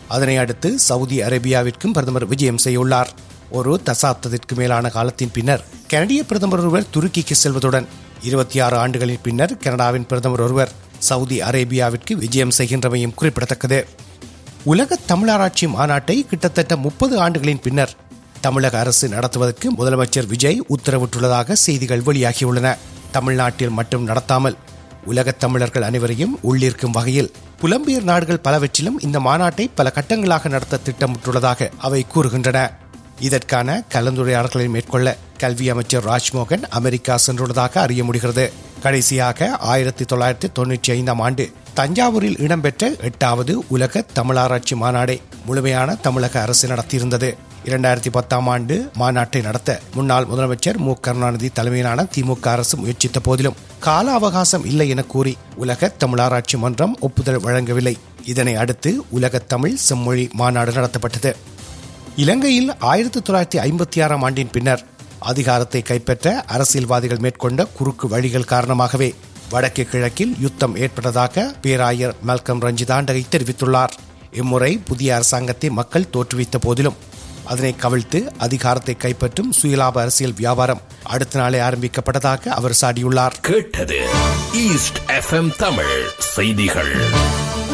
அதனை அடுத்து சவுதி அரேபியாவிற்கும் பிரதமர் விஜயம் செய்துள்ளார் ஒரு தசாப்தத்திற்கு மேலான காலத்தின் பின்னர் கனடிய பிரதமர் ஒருவர் துருக்கிக்கு செல்வதுடன் இருபத்தி ஆறு ஆண்டுகளின் பின்னர் கனடாவின் பிரதமர் ஒருவர் சவுதி அரேபியாவிற்கு விஜயம் செய்கின்றமையும் குறிப்பிடத்தக்கது உலக தமிழராட்சி மாநாட்டை கிட்டத்தட்ட முப்பது ஆண்டுகளின் பின்னர் தமிழக அரசு நடத்துவதற்கு முதலமைச்சர் விஜய் உத்தரவிட்டுள்ளதாக செய்திகள் வெளியாகியுள்ளன தமிழ்நாட்டில் மட்டும் நடத்தாமல் உலகத் தமிழர்கள் அனைவரையும் உள்ளிருக்கும் வகையில் புலம்பெயர் நாடுகள் பலவற்றிலும் இந்த மாநாட்டை பல கட்டங்களாக நடத்த திட்டமிட்டுள்ளதாக அவை கூறுகின்றன இதற்கான கலந்துரையாடல்களை மேற்கொள்ள கல்வி அமைச்சர் ராஜ்மோகன் அமெரிக்கா சென்றுள்ளதாக அறிய முடிகிறது கடைசியாக ஆயிரத்தி தொள்ளாயிரத்தி தொன்னூற்றி ஐந்தாம் ஆண்டு தஞ்சாவூரில் இடம்பெற்ற எட்டாவது உலக தமிழாராய்ச்சி மாநாடை முழுமையான தமிழக அரசு நடத்தியிருந்தது இரண்டாயிரத்தி பத்தாம் ஆண்டு மாநாட்டை நடத்த முன்னாள் முதலமைச்சர் மு கருணாநிதி தலைமையிலான திமுக அரசு முயற்சித்த போதிலும் கால அவகாசம் இல்லை என கூறி உலக தமிழாராய்ச்சி மன்றம் ஒப்புதல் வழங்கவில்லை இதனை அடுத்து உலக தமிழ் செம்மொழி மாநாடு நடத்தப்பட்டது இலங்கையில் ஆயிரத்தி தொள்ளாயிரத்தி ஐம்பத்தி ஆறாம் ஆண்டின் பின்னர் அதிகாரத்தை கைப்பற்ற அரசியல்வாதிகள் மேற்கொண்ட குறுக்கு வழிகள் காரணமாகவே வடக்கு கிழக்கில் யுத்தம் ஏற்பட்டதாக பேராயர் மல்கம் ரஞ்சிதாண்டகை தெரிவித்துள்ளார் இம்முறை புதிய அரசாங்கத்தை மக்கள் தோற்றுவித்த போதிலும் அதனை கவிழ்த்து அதிகாரத்தை கைப்பற்றும் சுயலாப அரசியல் வியாபாரம் அடுத்த நாளே ஆரம்பிக்கப்பட்டதாக அவர் சாடியுள்ளார் கேட்டது ஈஸ்ட் எஃப்எம் தமிழ் செய்திகள்